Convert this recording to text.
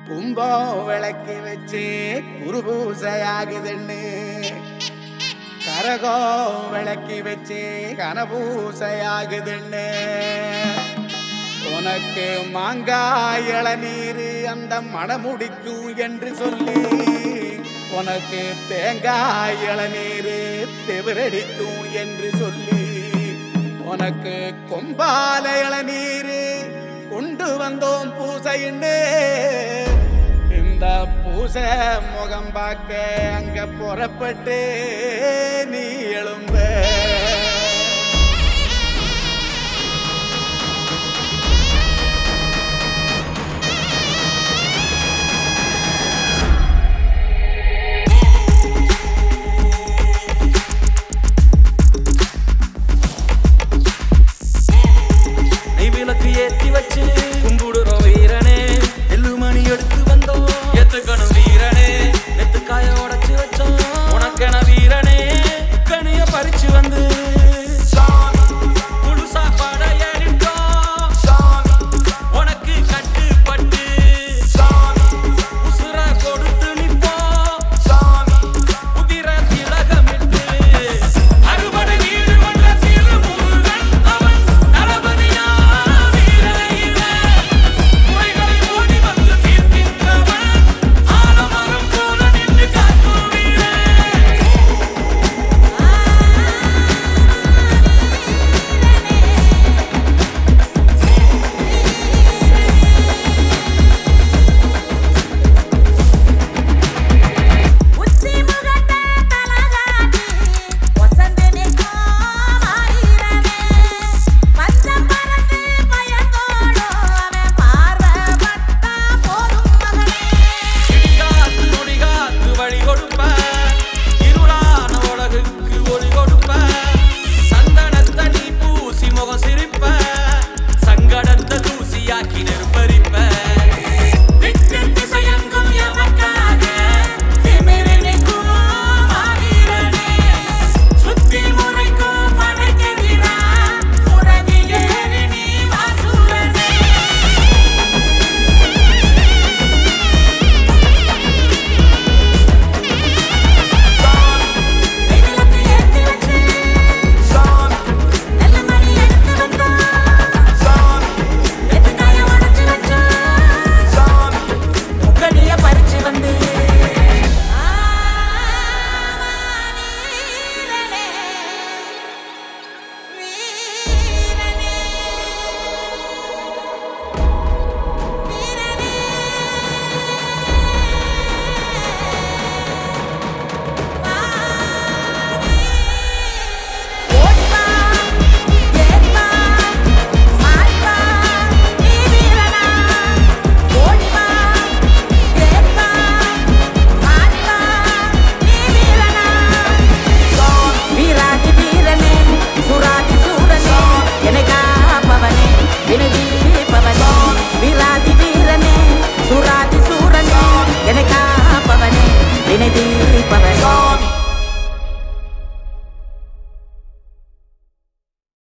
கும்பம் விளக்கி வச்சு குருபூசையாகுதுன்னு கரகம் விளக்கி வச்சு கனபூசையாகுதுன்னு உனக்கு மாங்காய் இளநீர் அந்த மணமுடிக்கும் என்று சொல்லி உனக்கு தேங்காய் இளநீர் தெவிரடிக்கும் என்று சொல்லி உனக்கு கொம்பால இளநீர் கொண்டு வந்தோம் பூசைன்னு இந்த பூசை முகம் பார்க்க அங்க புறப்பட்டு நீ எழும்ப நெய் விளக்கு ஏத்தி வச்சு